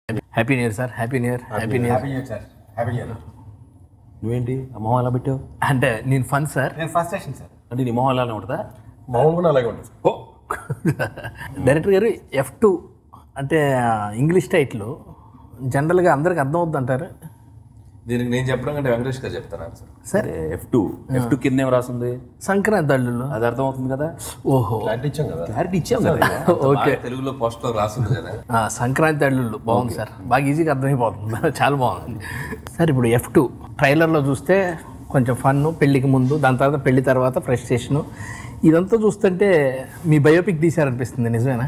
Happy new year sir happy new year happy new year happy year sir happy year నువ్వేంటి ఆ మొహం ఎలా పెట్టావు అంటే నేను ఫన్ సార్ నేను ఫస్ట్ స్టేషన్ సార్ అంటే నీ మొహం అలానే ఉంటుందా మామూలుగా అలాగే ఉంటుంది ఓ డైరెక్టర్ గారు ఎఫ్ టూ అంటే ఇంగ్లీష్ టైటిల్ జనరల్గా అందరికి అర్థం అవుద్ది అంటారు దీనికి నేను చెప్పడం కంటే వెంకటేష్ గారు చెప్తాను సార్ సార్ ఎఫ్ టూ ఎఫ్ టూ కింద ఏం రాసింది సంక్రాంతి అల్లుళ్ళు అది అర్థం అవుతుంది కదా ఓహో క్లారిటీ ఇచ్చాం కదా క్లారిటీ ఇచ్చాం కదా ఓకే తెలుగులో పోస్ట్ లో రాసింది కదా ఆ, సంక్రాంతి అల్లుళ్ళు బాగుంది సార్ బాగా ఈజీగా అర్థమైపోతుంది చాలా బాగుంది సార్ ఇప్పుడు ఎఫ్ టూ ట్రైలర్లో చూస్తే కొంచెం ఫన్ పెళ్ళికి ముందు దాని తర్వాత పెళ్లి తర్వాత ఫ్రస్ట్రేషను ఇదంతా చూస్తుంటే మీ బయోపిక్ తీశారనిపిస్తుంది నిజమేనా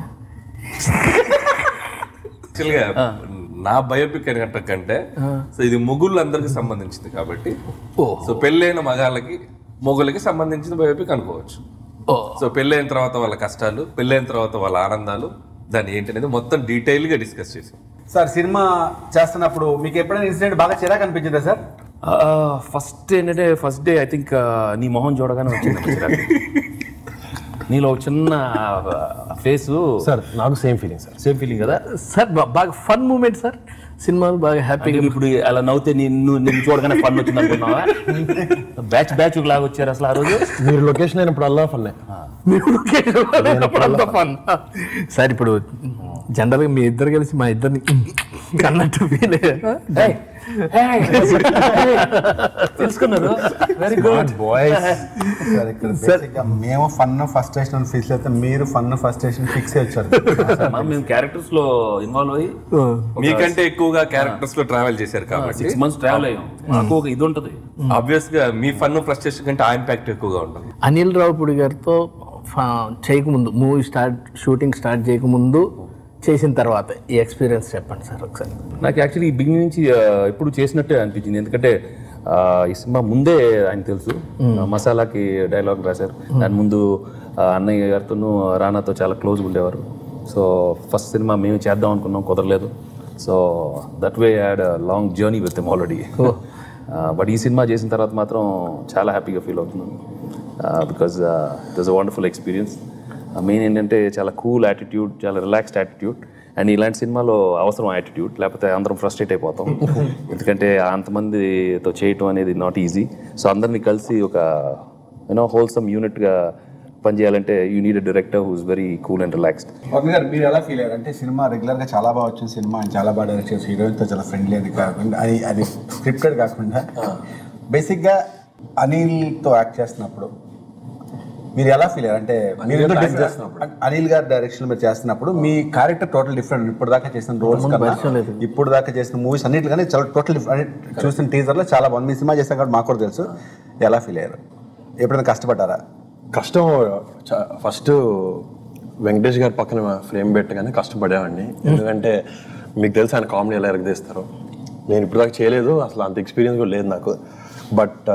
యాక్చువల్గా నా బయోపిక్ అని కట్ట కంటే సో ఇది మొగుళ్ళందరికీ సంబంధించింది కాబట్టి ఓ సో పెళ్ళైన మగాళ్ళకి మొగులకి సంబంధించిన బయోపిక్ అనుకోవచ్చు ఓ సో పెళ్ళైన తర్వాత వాళ్ళ కష్టాలు పెళ్ళైన తర్వాత వాళ్ళ ఆనందాలు దాన్ని ఏంటి అనేది మొత్తం డీటెయిల్ గా డిస్కస్ చేసాం సార్ సినిమా చేస్తున్నప్పుడు మీకు ఎప్పుడైనా ఇన్సిడెంట్ బాగా చిరాకు అనిపించిందా సార్ ఫస్ట్ ఏంటంటే ఫస్ట్ డే ఐ థింక్ నీ మొహం చూడగానే వచ్చింది నాకు చిరాకు. నీలో ఒక చిన్న ఫేస్ సార్ నాకు same feeling sir same feeling కదా సార్ బా- బాగా ఫన్ మూమెంట్ సార్ సినిమాలు బాగా హ్యాపీగా అంటే ఇప్పుడు అలా నవ్వుతే నిన్ను నిన్ను చూడగానే ఫన్ వచ్చింది అనుకున్నావా బ్యాచ్ బ్యాచ్ లాగా వచ్చారు అసలు ఆ రోజు మీరు లొకేషన్ అయినప్పుడు అల్లా ఫన్నే మీరు location లో లేనప్పుడంతా fun. సార్ ఇప్పుడు జనరల్గా మీ ఇద్దరు కలిసి మా ఇద్దరిని అన్నట్టు ఫీల్ తెలుసుకున్నారు వెరీ గుడ్ బాయ్స్ సార్ ఇక్కడ బేసిక్గా మేము ఫన్ ఫస్ట్ స్టేషన్ ఫిక్స్ అయితే మీరు ఫన్ ఫస్ట్ స్టేషన్ ఫిక్స్ వచ్చారు మేము క్యారెక్టర్స్ లో ఇన్వాల్వ్ అయ్యి మీకంటే ఎక్కువగా క్యారెక్టర్స్ లో ట్రావెల్ చేశారు కాబట్టి సిక్స్ మంత్స్ ట్రావెల్ అయ్యాం నాకు ఒక ఇది ఉంటుంది ఆబ్వియస్ గా మీ ఫన్ ఫ్రస్ట్రేషన్ కంటే ఆ ఇంపాక్ట్ ఎక్కువగా ఉంటుంది అనిల్ రావుపూడి గారితో ఫ- చేయకముందు మూవీ స్టార్ట్ షూటింగ్ స్టార్ట్ చేయకముందు చేసిన తర్వాత ఈ ఎక్స్పీరియన్స్ చెప్పండి సార్ ఒకసారి నాకు యాక్చువల్లీ ఈ బిగినింగ్ నుంచి ఆ, ఎప్పుడు చేసినట్టే అనిపించింది ఎందుకంటే ఆ, ఈ సినిమా ముందే ఆయన తెలుసు ఆ, మసాలాకి డైలాగ్ రాశారు దాని ముందు ఆ, అన్నయ్య గారితోనూ రానాతో చాలా క్లోజ్గా ఉండేవారు సో ఫస్ట్ సినిమా మేము చేద్దాం అనుకున్నాం కుదరలేదు so that way had long journey with him already but ఈ సినిమా చేసిన తర్వాత మాత్రం చాలా హ్యాపీగా ఫీల్ అవుతున్నాను because it was a wonderful experience main ఏంటంటే చాలా కూల్ యాటిట్యూడ్ చాలా రిలాక్స్డ్ యాటిట్యూడ్ అండ్ ఇలాంటి సినిమాలో అవసరం యాటిట్యూడ్ లేకపోతే అందరం ఫ్రస్ట్రేట్ అయిపోతాం ఎందుకంటే అంతమందితో చేయటం అనేది నాట్ ఈజీ సో అందరినీ కలిసి ఒక యూనో హోల్సమ్ యూనిట్గా పనిచేయాలంటే you need a director who's very cool and relaxed ఒక గారు మీరు ఎలా ఫీల్ అయ్యారు అంటే సినిమా రెగ్యులర్ గా చాలా బాగా వచ్చిన సినిమా ఆయన చాలా బాగా డైరెక్ట్ చేసి హీరోయిన్ తో చాలా ఫ్రెండ్లీ అది కాకుండా అది అది స్క్రిప్టెడ్ కాకుండా బేసిక్ గా అనిల్ తో యాక్ట్ చేస్తున్నప్పుడు మీరు ఎలా ఫీల్ అయ్యారు అంటే మీరు ఏదో different- అనిల్ గారి డైరెక్షన్ మీరు చేస్తున్నప్పుడు మీ క్యారెక్టర్ టోటల్ డిఫరెంట్ ఇప్పుడు దాకా చేసిన రోల్స్ కన్నా ఇప్పుడు దాకా చేసిన మూవీస్ అన్నిటికన్నా చాలా టోటల్ చూసిన టీజర్ లో చాలా బాగుంది మీ సినిమా చేస్తాం కాబట్టి మాకు కూడా తెలుసు ఎలా ఫీల్ అయ్యారు ఎప్పుడైనా కష్టపడ్డారా కష్టం ఫస్ట్ వెంకటేష్ గారి పక్కన ఫ్రేమ్ పెట్టగానే కష్టపడేవాడిని ఎందుకంటే మీకు తెలుసు ఆయన కామెడీ ఎలా ఎరగదీస్తారు నేను ఇప్పుడు దాకా చేయలేదు అసలు అంత ఎక్స్పీరియన్స్ కూడా లేదు నాకు బట్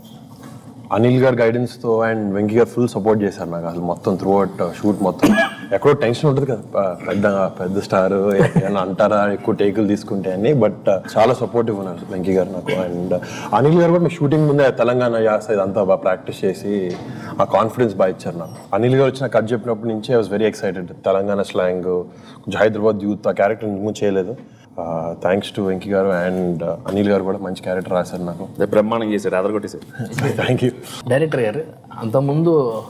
అనిల్ గారి గైడెన్స్తో అండ్ వెంకీ గారు ఫుల్ సపోర్ట్ చేశారు నాకు అసలు మొత్తం త్రూ అవుట్ షూట్ మొత్తం ఎక్కడో టెన్షన్ ఉంటుంది కదా ప- పెద్ద పెద్ద స్టార్ ఏమైనా అంటారా ఎక్కువ టేకులు తీసుకుంటే అని బట్ చాలా సపోర్టివ్ ఉన్నారు వెంకీ గారు నాకు అండ్ అనిల్ గారు కూడా మీ షూటింగ్ ముందే తెలంగాణ యాస ఇదంతా బాగా ప్రాక్టీస్ చేసి ఆ కాన్ఫిడెన్స్ బాగా ఇచ్చారు నాకు అనిల్ గారు వచ్చిన కట్ చెప్పినప్పటి నుంచి I was very excited Telangana slang కొంచెం హైదరాబాద్ యూత్ ఆ క్యారెక్టర్ ముందు చేయలేదు థ్యాంక్స్ టు వెంకీ గారు అండ్ అనిల్ గారు కూడా మంచి క్యారెక్టర్ రాశారు నాకు బ్రహ్మాండం చేశారు అదరగొట్టేశారు థ్యాంక్ యూ డైరెక్టర్ గారు అంతకుముందు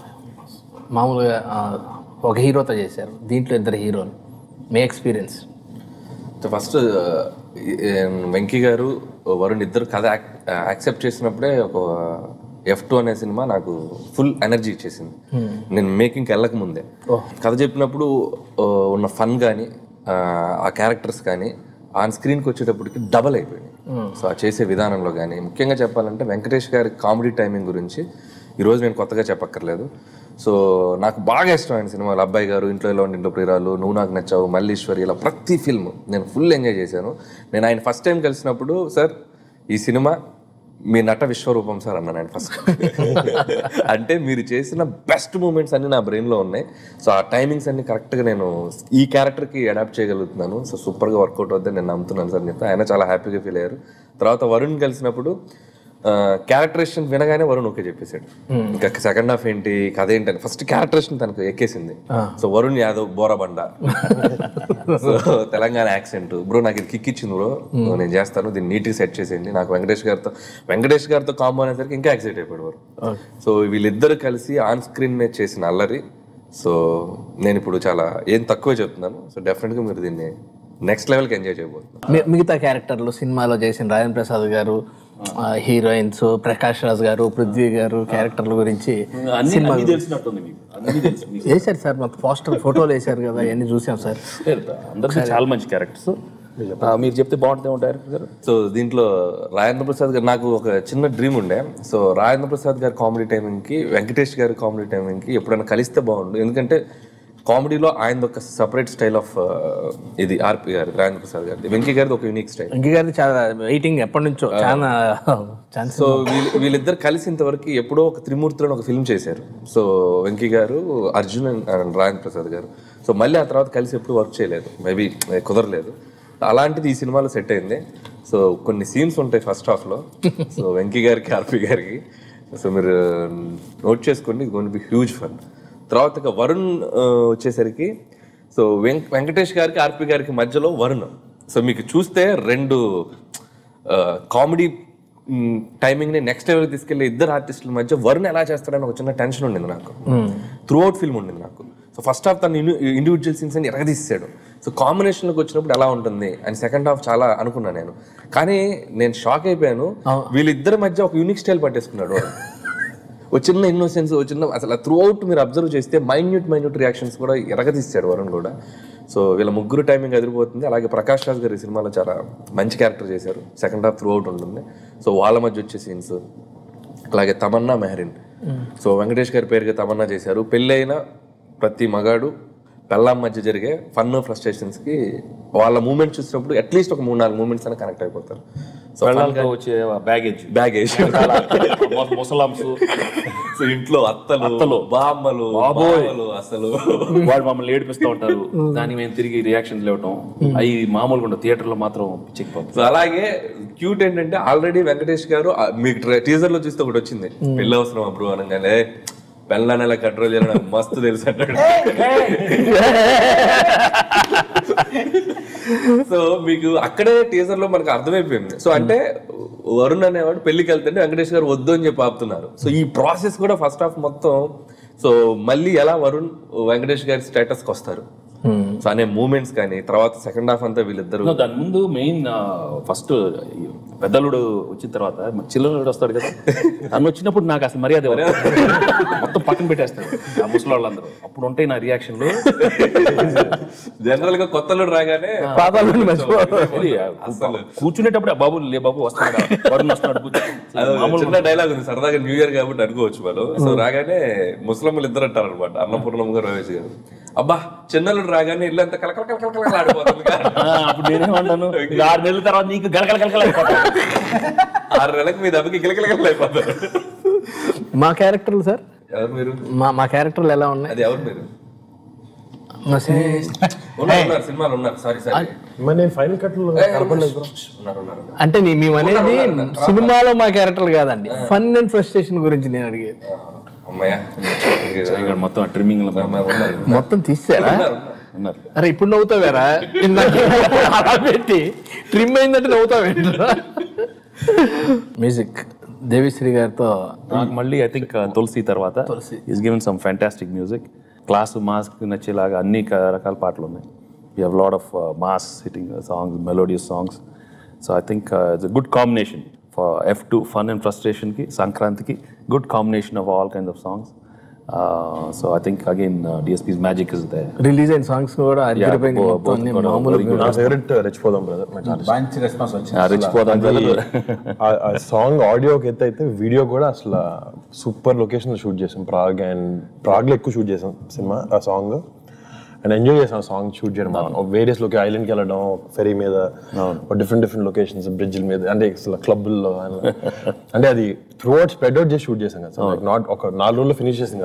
మామూలుగా ఆ, ఒక హీరోతో చేశారు దీంట్లో ఇద్దరు హీరోలు మీ ఎక్స్పీరియన్స్ ఫస్ట్ వెంకీ గారు వరుణ్ ఇద్దరు కథ యాక్సెప్ట్ చేసినప్పుడే ఒక ఎఫ్ టూ అనే సినిమా నాకు ఫుల్ ఎనర్జీ ఇచ్చేసింది నేను మేకింగ్కి వెళ్ళక ముందే కథ చెప్పినప్పుడు ఆ, ఉన్న ఫన్ కానీ ఆ క్యారెక్టర్స్ కానీ ఆన్ స్క్రీన్కి వచ్చేటప్పటికి డబల్ అయిపోయింది సో ఆ చేసే విధానంలో కానీ ముఖ్యంగా చెప్పాలంటే వెంకటేష్ గారి కామెడీ టైమింగ్ గురించి ఈరోజు నేను కొత్తగా చెప్పక్కర్లేదు సో నాకు బాగా ఇష్టం ఆయన సినిమాలు అబ్బాయి గారు ఇంట్లో ఎలా ఉండి ఇంట్లో ప్రియురాలు నువ్వు నాకు నచ్చావు మల్లీశ్వరి ఇలా ప్రతి ఫిల్మ్ నేను ఫుల్ ఎంజాయ్ చేశాను నేను ఆయన ఫస్ట్ టైం కలిసినప్పుడు సార్ ఈ సినిమా మీ నట విశ్వరూపం సార్ అన్నాను ఆయన ఫస్ట్ అంటే మీరు చేసిన బెస్ట్ మూమెంట్స్ అన్ని నా బ్రెయిన్లో ఉన్నాయి సో ఆ టైమింగ్స్ అన్ని కరెక్ట్గా నేను ఈ క్యారెక్టర్కి అడాప్ట్ చేయగలుగుతున్నాను సో సూపర్గా వర్కౌట్ అవుద్దని నేను నమ్ముతున్నాను సార్ చెప్తే ఆయన చాలా హ్యాపీగా ఫీల్ అయ్యారు తర్వాత వరుణ్ కలిసినప్పుడు క్యారెక్టరేషన్ వినగానే వరుణ్ ఓకే చెప్పేశాడు ఇంకా సెకండ్ హాఫ్ ఏంటి కథ ఏంటి అని ఫస్ట్ క్యారెక్టరేషన్ తనకు ఎక్కేసింది so Varun Yadav Borabanda so Telangana accent bro నాకు ఇది కిక్ ఇచ్చింది బ్రో నేను చేస్తాను దీన్ని నీట్గా సెట్ చేసేయండి నాకు వెంకటేష్ గారితో వెంకటేష్ గారితో కాంబో అనేసరికి ఇంకా ఎక్సైట్ అయిపోయాడు వారు సో వీళ్ళిద్దరు కలిసి ఆన్ స్క్రీన్ మీద చేసిన అల్లరి సో నేను ఇప్పుడు చాలా ఏం తక్కువ చెప్తున్నాను సో డెఫినెట్గా మీరు దీన్ని నెక్స్ట్ లెవెల్కి ఎంజాయ్ చేయబోతున్నారు మి- మిగతా క్యారెక్టర్లు సినిమాలో చేసిన రాజన్ ప్రసాద్ గారు హీరోయిన్స్ ప్రకాష్ రాజ్ గారు పృథ్వీ గారు క్యారెక్టర్ల గురించి అన్ని అన్ని తెలిసినట్టుంది మీకు అన్ని తెలుసు మీకు. వేశారు సార్ మొత్తం పోస్టర్ ఫోటోలు వేశారు కదా అవన్నీ చూసాం సార్ అందరికీ చాలా మంచి క్యారెక్టర్స్ మీరు చెప్తే బాగుంటుంది డైరెక్టర్ గారు సో దీంట్లో రాజేంద్ర ప్రసాద్ గారు నాకు ఒక చిన్న డ్రీమ్ ఉండే సో రాజేంద్ర ప్రసాద్ గారి కామెడీ టైమింగ్కి వెంకటేష్ గారి కామెడీ టైమింగ్కి ఎప్పుడైనా కలిస్తే బాగుండు ఎందుకంటే కామెడీలో ఆయన ఒక సపరేట్ స్టైల్ ఆఫ్ ఇది ఆర్పి గారి రాజేంద్ర ప్రసాద్ గారి వెంకీ గారిది ఒక యూనిక్ స్టైల్ ఇంక గారిది చాలా వెయిటింగ్ ఎప్పటి నుంచో చాలా ఛాన్స్ సో వీళ్ళు వీళ్ళిద్దరు కలిసి ఇంతవరకు ఎప్పుడో ఒక త్రిమూర్తులను ఒక ఫిల్మ్ చేశారు సో వెంకీ గారు అర్జున్ అండ్ రాజేంద్ర ప్రసాద్ గారు సో మళ్ళీ ఆ తర్వాత కలిసి ఎప్పుడు వర్క్ చేయలేదు మేబీ కుదరలేదు అలాంటిది ఈ సినిమాలో సెట్ అయింది సో కొన్ని సీన్స్ ఉంటాయి ఫస్ట్ హాఫ్లో సో వెంకీ గారికి ఆర్పి గారికి సో మీరు నోట్ చేసుకోండి ఇది గోన్ బి హ్యూజ్ ఫన్ తర్వాత ఇక వరుణ్ ఆ, వచ్చేసరికి సో వెంక వెంకటేష్ గారికి ఆర్పి గారికి మధ్యలో వరుణ్ సో మీకు చూస్తే రెండు కామెడీ టైమింగ్ ని నెక్స్ట్ లెవెల్ తీసుకెళ్లే ఇద్దరు ఆర్టిస్టుల మధ్య వరుణ్ ఎలా చేస్తాడని ఒక చిన్న టెన్షన్ ఉండింది నాకు త్రూ అవుట్ ఫిల్మ్ ఉండింది నాకు సో ఫస్ట్ హాఫ్ తన ఇండివిజువల్ సీన్స్ అని ఎరగదీసాడు సో కాంబినేషన్లోకి వచ్చినప్పుడు ఎలా ఉంటుంది అని సెకండ్ హాఫ్ చాలా అనుకున్నాను నేను కానీ నేను షాక్ అయిపోయాను వీళ్ళిద్దరి మధ్య ఒక యూనిక్ స్టైల్ పట్టేసుకున్నాడు వాడు. ఒక చిన్న ఇన్నోసెన్స్ ఒక చిన్న అసలు త్రూ అవుట్ మీరు అబ్జర్వ్ చేస్తే మైన్యూట్ మైన్యూట్ రియాక్షన్స్ కూడా ఎరగదీస్తాడు వరుణ్ కూడా సో వీళ్ళ ముగ్గురు టైమింగ్ అదిరిపోతుంది అలాగే ప్రకాష్ రాజ్ గారు ఈ సినిమాలో చాలా మంచి క్యారెక్టర్ చేశారు సెకండ్ హాఫ్ త్రూ అవుట్ ఉంటుంది సో వాళ్ళ మధ్య వచ్చే సీన్స్ అలాగే తమన్నా మెహరిన్ సో వెంకటేష్ గారి పేరుగా తమన్నా చేశారు పెళ్ళైన ప్రతి మగాడు పెళ్ళాం మధ్య జరిగే ఫన్ ఫ్రస్ట్రేషన్స్ కి వాళ్ళ మూమెంట్స్ చూసినప్పుడు అట్లీస్ట్ ఒక మూడు నాలుగు మూమెంట్స్ అని కనెక్ట్ అయిపోతారు సో పెళ్ళాలతో వచ్చే బ్యాగేజ్ బ్యాగేజ్ ముసలాంస్ సో ఇంట్లో అత్తలు అత్తలు. బామ్మలు బాబోలు అసలు వాళ్ళు మమ్మల్ని ఏడిపిస్తూ ఉంటారు దానికి మేము తిరిగి రియాక్షన్స్ ఇవ్వటం అవి మామూలుగా ఉండవు థియేటర్లో మాత్రం చెక్ సో అలాగే క్యూట్ ఏంటంటే ఆల్రెడీ వెంకటేష్ గారు ఆ, మీకు టీజర్ లో చూస్తే ఒకటి వచ్చింది పెళ్ళి అవసరం అప్పుడు అనగానే పెళ్ళని ఎలా కంట్రోల్ చేయాలి నాకు మస్తు తెలుసు అంటాడు సో మీకు అక్కడే టీజర్ లో మనకు అర్థమైపోయింది సో అంటే వరుణ్ అనేవాడు పెళ్లికి వెళ్తుంటే వెంకటేష్ గారు వద్దు అని చెప్పి ఆపుతున్నారు సో ఈ ప్రాసెస్ కూడా ఫస్ట్ హాఫ్ మొత్తం సో మళ్ళీ ఎలా వరుణ్ వెంకటేష్ గారి స్టేటస్కి వస్తారు సో అనే మూమెంట్స్ కానీ తర్వాత సెకండ్ హాఫ్ అంతా వీళ్ళిద్దరు దాని ముందు మెయిన్ ఫస్ట్ పెద్దలుడు వచ్చిన తర్వాత చిల్లరుడు వస్తాడు కదా తను వచ్చినప్పుడు నాకు అసలు మర్యాద ఇవ్వరు. మొత్తం పక్కన పెట్టేస్తాడు ఆ ముసలి వాళ్ళందరూ అప్పుడు ఉంటాయి నా రియాక్షన్లు జనరల్ గా కొత్తలు రాగానే పాదాలను మర్చిపో కూర్చునేటప్పుడు ఆ బాబు లే బాబు వస్తున్నాడు వరుణ్ వస్తున్నాడు కూర్చో. అదో చిన్న డైలాగ్ ఉంది సరదాగా న్యూ ఇయర్ కాబట్టి అనుకోవచ్చు వాళ్ళు సో రాగానే ముస్లింలు ఇద్దరు అంటారు అనమాట అన్నపూర్ణమ్మ గారు రమేష్ గారు అబ్బా చిన్నల్లుడు రాగానే ఇల్లు అంతా కలకల కలకల కలకల ఆడిపోతుంది కదా. ఆ, అప్పుడు నేనేమంటాను "ఇక ఆరు నెలల తర్వాత నీకు గలగల గలగల అయిపోతావు." ఆరు నెలలకు మీ దెబ్బకి కిలకిలకలు అయిపోతారు మా క్యారెక్టర్లు సార్ ఎవరు మీరు మా మా క్యారెక్టర్లు ఎలా ఉన్నాయి అది ఎవరు మీరు మా సి- ఉన్నారు ఉన్నారు సినిమాలు ఉన్నారు సారీ సారీ మరి నేను ఫైనల్ కట్లో ఉన్నారు ఉన్నారు ఉన్నారు. అంటే నీ- మేము అనేది సినిమాలో మా క్యారెక్టర్లు కాదండి ఫన్ అండ్ ఫ్రస్ట్రేషన్ గురించి నేను అడిగేది అమ్మయ్య ఇక్కడ మొత్తం ట్రిమ్మింగ్ ఉన్నారు మొత్తం తీసారా ఉన్నారు అరే ఇప్పుడు నవ్వుతావేరా ఇందాక అలా పెట్టి ట్రిమ్ అయిందంటే నవ్వుతావేంట్రా మ్యూజిక్ దేవిశ్రీ గారితో నాకు మళ్ళీ ఐ థింక్ తులసి తర్వాత is given some fantastic music class mass నచ్చేలాగా అన్ని క- రకాల పాటలు ఉన్నాయి you have lot of mass sitting songs melodious songs so I think it's good combination for F two fun and ఫ్రస్ట్రేషన్కి సంక్రాంతికి good combination of all kinds of songs so I think again DSP's magic is they release అయిన songs కూడా అదిరిపోయింది bo- మొత్తం both అన్ని కూడా మామూలు very good. నా ఫేవరెట్ రెచ్చిపోదాం బ్రదర్ నాకు చాలా ఇష్టం. మంచి రెస్పాన్స్ వచ్చింది రిచ్ పోదాం ఆ- ఆ సాంగ్ ఆడియోకి ఎత్తు అయితే వీడియో కూడా అసలు సూపర్ లొకేషన్ షూట్ చేసాం ప్రాగ్ అండ్ ప్రాగ్ లో ఎక్కువ షూట్ చేసాం సినిమా ఆ సాంగ్ అండ్ ఎంజాయ్ చేసాం సాంగ్ షూట్ చేయడం వేరియస్ లొకే ఐలాండ్కి వెళ్ళడం ఫెరీ మీద డిఫరెంట్ డిఫరెంట్ లొకేషన్స్ బ్రిడ్జ్ల మీద అంటే అసలు క్లబ్లో అంటే అది త్రూ అవుట్ స్ప్రెడ్ అవుట్ చేసి షూట్ చేసాం కదా నాట్ ఒక నాలుగు రోజుల్లో ఫినిష్ చేసాం కాదు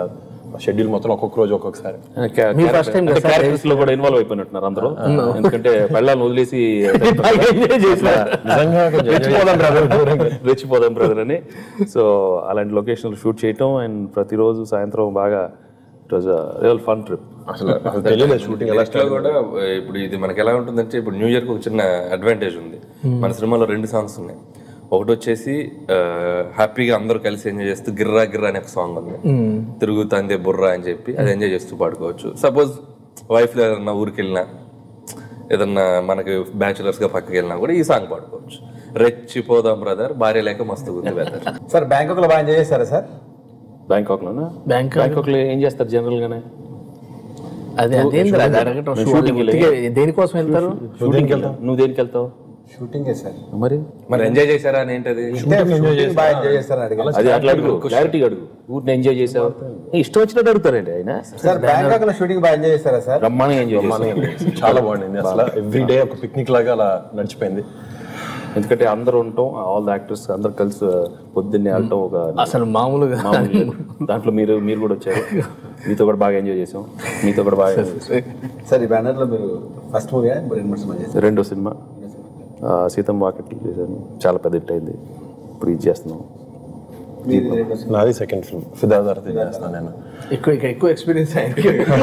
షెడ్యూల్ మొత్తం ఒక్కొక్క రోజు ఒక్కొక్కసారి మీ first time కదా సార్? క్యారెక్టర్స్ లో కూడా ఇన్వాల్వ్ అయిపోయినట్టున్నారు అందరూ ఎందుకంటే పెళ్ళాలను వదిలేసి బాగా enjoy చేశారు. నిజంగా కొంచెం enjoy రెచ్చిపోదాం బ్రదర్ రెచ్చిపోదాం బ్రదర్ అని సో అలాంటి లొకేషన్ షూట్ చేయటం అండ్ ప్రతిరోజు సాయంత్రం బాగా it was real fun trip అసలు అసలు తెలియలేదు షూటింగ్ ఎలా నెక్స్ట్ లో కూడా ఆ, ఇప్పుడు ఇది మనకి ఎలా ఉంటుందంటే ఇప్పుడు న్యూ ఇయర్ కి ఒక చిన్న అడ్వాంటేజ్ ఉంది మన సినిమాలో రెండు సాంగ్స్ ఉన్నాయి ఒకటి వచ్చేసి ఆ, హ్యాపీగా అందరూ కలిసి ఎంజాయ్ చేస్తూ గిర్రా గిర్రా అనే ఒక సాంగ్ ఉంది తిరుగుతాందే బుర్రా అని చెప్పి అది ఎంజాయ్ చేస్తూ పాడుకోవచ్చు సపోజ్ వైఫ్ ఏదన్నా ఊరికి వెళ్ళినా ఏదన్నా మనకి బ్యాచులర్స్ గా పక్కకి వెళ్ళినా కూడా ఈ సాంగ్ పాడుకోవచ్చు రెచ్చిపోదాం బ్రదర్ భార్య లేక మస్తు ఉంది వెదర్ సార్ బ్యాంకాక్ లో బాగా ఎంజాయ్ చేశారా సార్ బ్యాంకాక్ లోనా బ్యాంకాక్ బ్యాంకాక్ లో ఏం చేస్తారు జనరల్ గానే అదే అదేంద్ర అది అడగటం నేను షూటింగ్ షూటింగ్కి ఉత్తిగే దేనికోసం వెళ్తారు షూటింగ్ వెళ్తావు నువ్వు దేనికి వెళ్తావు షూటింగ్ సార్ మరి మరి ఎంజాయ్ చేశారా అని ఏంటది షూటింగ్ బాగా ఎంజాయ్ చేస్తారని అడిగాను అది అట్లా అడుగు క్లారిటీ అడుగు ఊరిని ఎంజాయ్ చేసావు ఏ, ఇష్టం వచ్చినట్టు అడుగుతారండి ఆయన సార్ బ్యాంకాక్ లో షూటింగ్ బాగా ఎంజాయ్ చేస్తారా సార్ బ్రహ్మాండంగా ఎంజాయ్ చేసాం చాలా బాగుండింది అసలు ఎవ్రీ డే ఒక పిక్నిక్ లాగా అలా నడిచిపోయింది ఎందుకంటే అందరూ ఉంటాం ఆల్ ద యాక్టర్స్ అందరు కలిసి పొద్దున్నే వెళ్ళటం ఒక అసలు మామూలుగా మామూలు లేదు. దాంట్లో మీరు మీరు కూడా వచ్చారు మీతో కూడా బాగా ఎంజాయ్ చేసాం మీతో కూడా బాగా enjoy చేసాం. సార్ ఈ బ్యానర్ లో మీరు ఫస్ట్ మూవీ రెండు మూడు సినిమా చేశారు రెండో సినిమా ఆ, సీతం వాకట్టి చేశాను చాలా పెద్ద హిట్ అయింది ఇప్పుడు ఇది చేస్తున్నాం మీది రెండో సినిమా. నాది సెకండ్ ఫిల్మ్ సిద్ధార్థ చేస్తాను నేను ఎక్కువ ఇక ఎక్కువ ఎక్స్పీరియన్స్ అయింది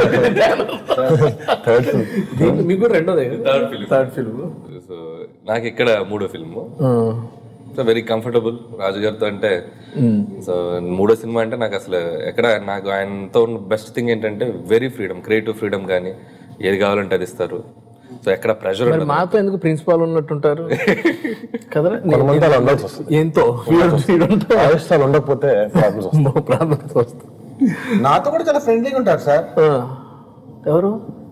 థర్డ్ ఫిల్మ్ దీంట్లో మీకు కూడా రెండోదే third film third film so నాకు ఇక్కడ మూడో film so very comfortable Raju గారితో అంటే సో మూడో సినిమా అంటే నాకు అసలు ఎక్కడ నాకు ఆయనతో ఉన్న బెస్ట్ థింగ్ ఏంటంటే వెరీ ఫ్రీడమ్ క్రియేటివ్ ఫ్రీడమ్ కానీ ఏది కావాలంటే అది ఇస్తారు సో ఎక్కడ ప్రెషర్ ఉండదు మాతో ఎందుకు ప్రిన్సిపాల్ ఉన్నట్టుంటారు కదా కొంతమంది అలా ఉండాల్సి వస్తుంది ఎంతో ఆవిష్టాలు ఉండకపోతే ప్రాబ్లమ్స్ వస్తాయి ప్రాబ్లమ్స్ వస్తాయి నాతో కూడా చాలా ఫ్రెండ్లీగా ఉంటారు సార్ ఆ, ఎవరు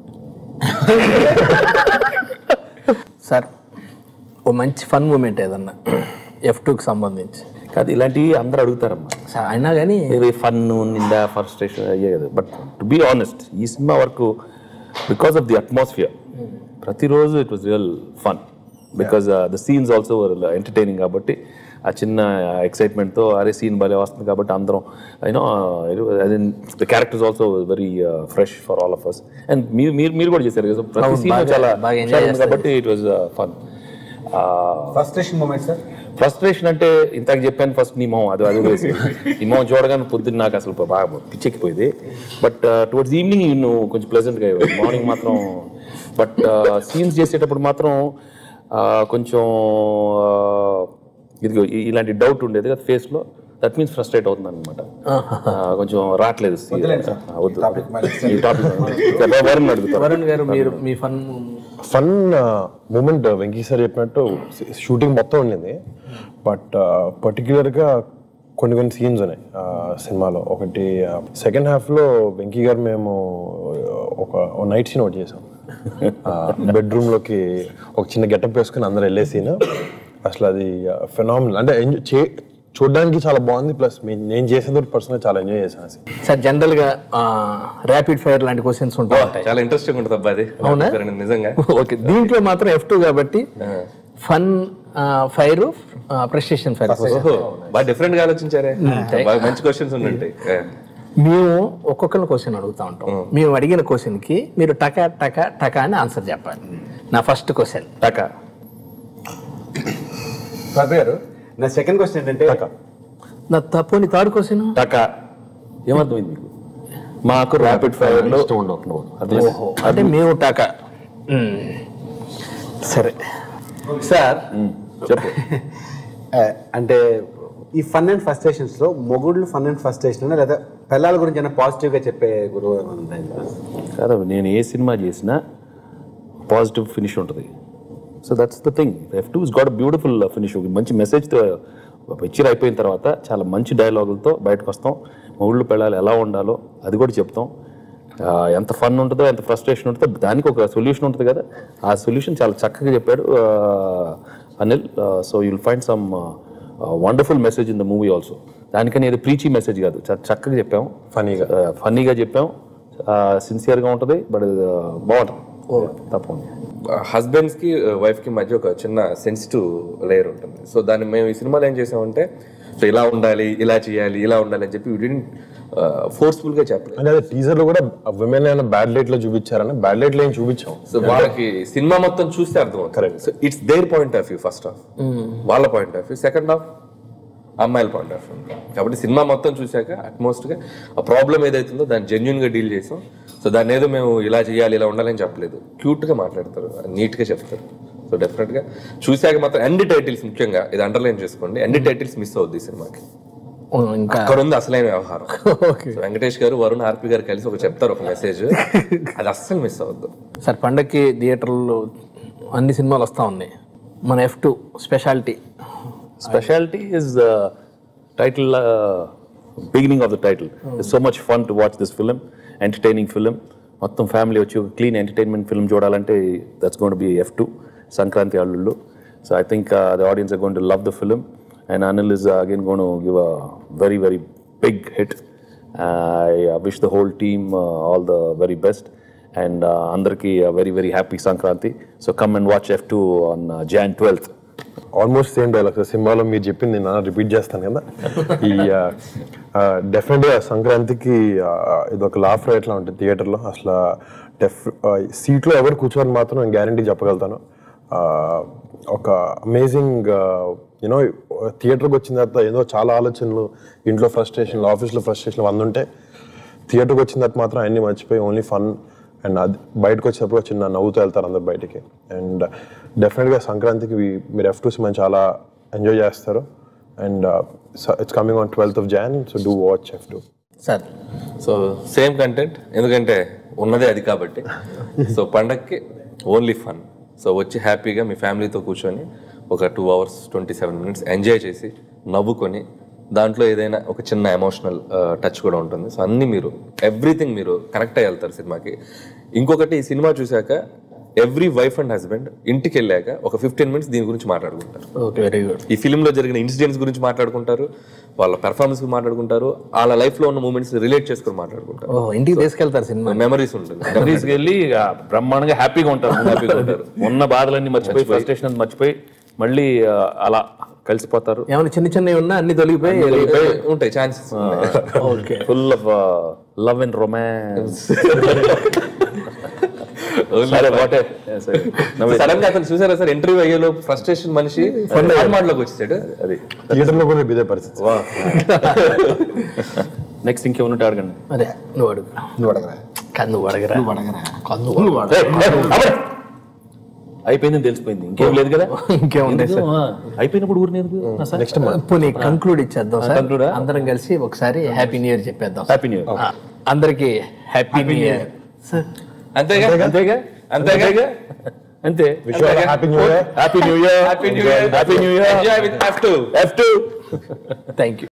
సార్ ఓ మంచి ఫన్ మూమెంట్ ఏదన్నా ఎఫ్ టూకి సంబంధించి కాదు ఇలాంటివి అందరూ అడుగుతారమ్మా సార్ అయినా కానీ ఏదో ఫన్ నిండా ఫస్ట్రేషన్ అయ్యే కదా బట్ టు బీ ఆనెస్ట్ ఈ సినిమా వరకు బికాస్ ఆఫ్ ది అట్మాస్ఫియర్ ప్రతిరోజు it was real fun because the scenes also entertaining కాబట్టి ఆ చిన్న ఎక్సైట్మెంట్తో అరే సీన్ భలే వస్తుంది కాబట్టి అందరం you know the characters also very fresh for all of us and మీరు మీరు మీరు కూడా చేశారు కదా ప్రతి అవును, సీన్ బాగా- చాలా బాగా enjoy హుషారుగా ఉంది చేస్తారు. కాబట్టి it was fun frustration moment sir frustration అంటే ఇంతకు చెప్పాను ఫస్ట్ నీ మొహం అది అది వేసి ఈ మొహం చూడగానే పొద్దున్న నాకు అసలు బాగా పిచ్చెక్కిపోయింది బట్ టువర్డ్స్ ఈవినింగ్ నువ్వు కొంచెం ప్లెజెంట్గా అయ్యేది మార్నింగ్ మాత్రం బట్ సీన్స్ చేసేటప్పుడు మాత్రం ఆ, కొంచెం ఆ, ఇదిగో ఇ- ఇలాంటి డౌట్ ఉండేది కదా ఫేస్లో దట్ మీన్స్ ఫ్రస్ట్రేట్ అవుతుంది అనమాట కొంచెం రావట్లేదు ఆ, వద్దు ఈ టాపిక్ వరుణ్ అడుగుతారు వరుణ్ గారు మీరు మీ fun fun moment Venky sir చెప్పినట్టు షూటింగ్ మొత్తం ఉండింది బట్ పర్టికులర్గా కొన్ని కొన్ని సీన్స్ ఉన్నాయి ఆ, సినిమాలో ఒకటి సెకండ్ హాఫ్లో వెంకీ గారు మేము ఒక నైట్ సీన్ ఒకటి చేసాం బెడ్రూమ్లోకి ఒక చిన్న గెటప్ వేసుకుని అందరు వెళ్ళే సీన్ అసలు అది ఫెనామినల్ అంటే enjoy చే- చూడడానికి చాలా బాగుంది ప్లస్ నేను చేసేది పర్సనల్ చాలా ఎంజాయ్ చేశాను ఆ scene. సార్ జనరల్గా ర్యాపిడ్ ఫైర్ లాంటి క్వశ్చన్స్ ఉంటా ఉంటాయి చాలా ఇంట్రెస్టింగ్ ఉంటుంది అబ్బా అది అవునా? నిజంగా ఓకే దీంట్లో మాత్రం ఎఫ్ టూ కాబట్టి ఫన్ ఫైర్ ప్రెస్టేషన్ ఫైర్ ఓహో బాగా డిఫరెంట్ గా ఆలోచించారే బాగా మంచి క్వశ్చన్స్ ఉన్నట్టు మేము ఒక్కొక్కరిని క్వశ్చన్ అడుగుతా ఉంటాం మేము అడిగిన క్వశ్చన్కి మీరు టకా టకా టకా అని ఆన్సర్ చెప్పాలి నా ఫస్ట్ క్వశ్చన్ టకా బాబు గారు నా సెకండ్ క్వశ్చన్ ఏంటంటే నా తప్పుని థర్డ్ క్వశ్చన్ టకా ఏమర్థమైంది మీకు మాకు ర్యాపిడ్ ఫైర్ లో అర్థమైందా? ఓహో అంటే మేము టకా మ్మ్. సరే సార్ చెప్పు ఆ, అంటే ఈ ఫన్ అండ్ ఫస్ట్రేషన్స్ లో మొగుళ్ళు ఫన్ అండ్ ఫస్ట్రేషన్ లేదా పిల్లల గురించి ఏమైనా పాజిటివ్ గా చెప్పే గురువు ఏమైనా ఉందా? కాదు నేను ఏ సినిమా చేసినా పాజిటివ్ ఫినిష్ ఉంటుంది so that's the thing F two is got beautiful finish మంచి మెసేజ్తో పిక్చర్ అయిపోయిన తర్వాత చాలా మంచి డైలాగులతో బయటకు వస్తాం మా ఊళ్ళో పెళ్ళాలి ఎలా ఉండాలో అది కూడా చెప్తాం ఆ, ఎంత ఫన్ ఉంటుందో ఎంత ఫ్రస్ట్రేషన్ ఉంటుందో దానికి ఒక సొల్యూషన్ ఉంటుంది కదా ఆ సొల్యూషన్ చాలా చక్కగా చెప్పాడు ఆ, Anil so you'll find some wonderful message in the movie also దానికని ఏదో ప్రీచీ మెసేజ్ కాదు చాలా చక్కగా చెప్పాం ఫనీగా ఫన్నీగా చెప్పాం సిన్సియర్గా ఉంటుంది బట్ బాగుంటుంది తప్పకుండా హస్బెండ్స్ కి వైఫ్ కి మధ్య ఒక చిన్న సెన్సిటివ్ లేయర్ ఉంటుంది సో దాన్ని మేము ఈ సినిమాలో ఏం చేసామంటే సో ఇలా ఉండాలి ఇలా చేయాలి ఇలా ఉండాలి అని చెప్పి వీడిని ఫోర్స్ఫుల్గా చెప్పలేదు అంటే అదే టీజర్ లో కూడా విమెన్ ఏమైనా బ్యాడ్ లైట్ లో చూపించారని బ్యాడ్ లైట్ లో ఏం చూపించాం సో వాళ్ళకి సినిమా మొత్తం చూస్తే అర్థం Correct. So it's their point of view first half వాళ్ళ point of view second half అమ్మాయిల పాయింట్ ఆఫ్ వ్యూ కాబట్టి సినిమా మొత్తం చూశాక అట్మోస్ట్ గా ఆ ప్రాబ్లం ఏదైతుందో దాన్ని జెన్యున్ గా డీల్ చేసాం సో దాన్ని ఏదో మేము ఇలా చేయాలి ఇలా ఉండాలని చెప్పలేదు క్యూట్ గా మాట్లాడతారు నీట్ గా చెప్తారు సో డెఫినెట్ గా చూశాక మాత్రం ఎండి టైటిల్స్ ముఖ్యంగా ఇది అండర్లైన్ చేసుకోండి ఎండి టైటిల్స్ మిస్ అవుద్ది ఈ సినిమాకి ఓ, ఇంకా అక్కడ ఉంది అసలైన వ్యవహారం సో వెంకటేష్ గారు వరుణ్ ఆర్పి గారు కలిసి ఒక చెప్తారు ఒక మెసేజ్ అది అస్సలు మిస్ అవ్వద్దు సార్ పండక్కి థియేటర్లో అన్ని సినిమాలు వస్తూ ఉన్నాయి మన F two speciality Specialty is the title, uh, beginning of the title. It's so much fun to watch this film, entertaining film. మొత్తం ఫ్యామిలీ వచ్చి ఒక క్లీన్ ఎంటర్టైన్మెంట్ ఫిల్మ్ చూడాలంటే that's gonna be F two Sankranti అల్లుళ్ళు so I think the audience are gonna to love the film and Anil is again gonna give a very very big hit I wish the whole team all the very best and అందరికీ very very happy Sankranti so come and watch F two on January twelfth almost same dialogues సినిమాలో మీరు చెప్పింది నేను repeat చేస్తాను కదా ఈ definite గా సంక్రాంతికి ఆ, ఇది ఒక లాఫ్ ఎట్లా ఉంటుంది థియేటర్లో అసలు డెఫ్ సీట్లో ఎవరు కూర్చోని మాత్రం నేను గ్యారంటీ చెప్పగలుగుతాను ఆ, ఒక అమేజింగ్ యూనో థియేటర్కి వచ్చిన తర్వాత ఏదో చాలా ఆలోచనలు ఇంట్లో ఫ్రస్ట్రేషన్లు ఆఫీస్లో ఫ్రస్ట్రేషన్లు వంద ఉంటే థియేటర్కి వచ్చిన తర్వాత మాత్రం అన్ని మర్చిపోయి ఓన్లీ ఫన్ అండ్ అది బయటకు వచ్చినప్పుడు ఒక చిన్న నవ్వుతూ వెళ్తారు అందరు బయటికి అండ్ డెఫినెట్గా సంక్రాంతికి వి- మీరు ఎఫ్ టూ సినిమా చాలా ఎంజాయ్ చేస్తారు and it's coming on twelfth of January so do watch F two sir so same content ఎందుకంటే ఉన్నదే అది కాబట్టి సో పండక్కి ఓన్లీ ఫన్ సో వచ్చి హ్యాపీగా మీ ఫ్యామిలీతో కూర్చొని ఒక two hours twenty seven minutes enjoy చేసి నవ్వుకొని దాంట్లో ఏదైనా ఒక చిన్న ఎమోషనల్ టచ్ కూడా ఉంటుంది సో అన్నీ మీరు ఎవ్రీథింగ్ మీరు కనెక్ట్ అయ్యి వెళ్తారు సినిమాకి ఇంకొకటి ఈ సినిమా చూశాక ఎవ్రీ వైఫ్ అండ్ హస్బెండ్ ఇంటికి వెళ్ళాక ఒక ఫిఫ్టీన్ మినిట్స్ దీని గురించి మాట్లాడుకుంటారు ఓకే వెరీ గుడ్ ఈ ఫిలింలో జరిగిన ఇన్సిడెంట్స్ గురించి మాట్లాడుకుంటారు వాళ్ళ పెర్ఫార్మెన్స్ మాట్లాడుకుంటారు వాళ్ళ లైఫ్ లో ఉన్న మూమెంట్స్ రిలేట్ చేసుకొని మాట్లాడుకుంటారు ఓ ఇంటికి తీసుకెళ్తారు సినిమా మెమరీస్ ఉంటుంది తీసుకెళ్ళి ఆ, బ్రహ్మాండంగా హ్యాపీగా ఉంటారు హ్యాపీగా ఉంటారు ఉన్న బాధలన్నీ మర్చిపోయి ఫ్రస్ట్రేషన్ అంతా మర్చిపోయి మళ్ళీ ఆ, అలా కలిసిపోతారు ఏమైనా చిన్న చిన్నవి ఉన్నా అన్ని తొలగిపోయి ఉంటాయి chances okay full of love and romance సరే వాటే సడన్ గా అతను చూసారా సార్ ఇంటర్వ్యూ అయ్యేలో ఫ్రస్ట్రేషన్ మనిషి ఫార్మాట్ లోకి వచ్చేసాడు అది థియేటర్లో కూడా ఇదే పరిస్థితి నెక్స్ట్ ఇంకేమన్నట్టు అడగండి అదే నువ్వు అడుగు నువ్వు అడగరా కాదు నువ్వు అడగరా నువ్వు అడగరా కాదు నువ్వు అడగరా. అయిపోయిందని తెలిసిపోయింది ఇంకేం లేదు కదా ఇంకేముంది ఎందుకు? ఆ, అయిపోయినప్పుడు ఊరిని ఎందుకు నెక్స్ట్ పోనీ కంక్లూడ్ ఇచ్చేద్దాం సార్ conclude ఆ? అందరం కలిసి ఒకసారి హ్యాపీ న్యూ ఇయర్ చెప్పేద్దాం హ్యాపీ న్యూ ఇయర్ ఆ, అందరికి హ్యాపీ న్యూ ఇయర్ సార్ అంతేగా అంతేగా అంతేగా అంతే happy new year happy new year happy new year happy new year enjoy with have to F two thank you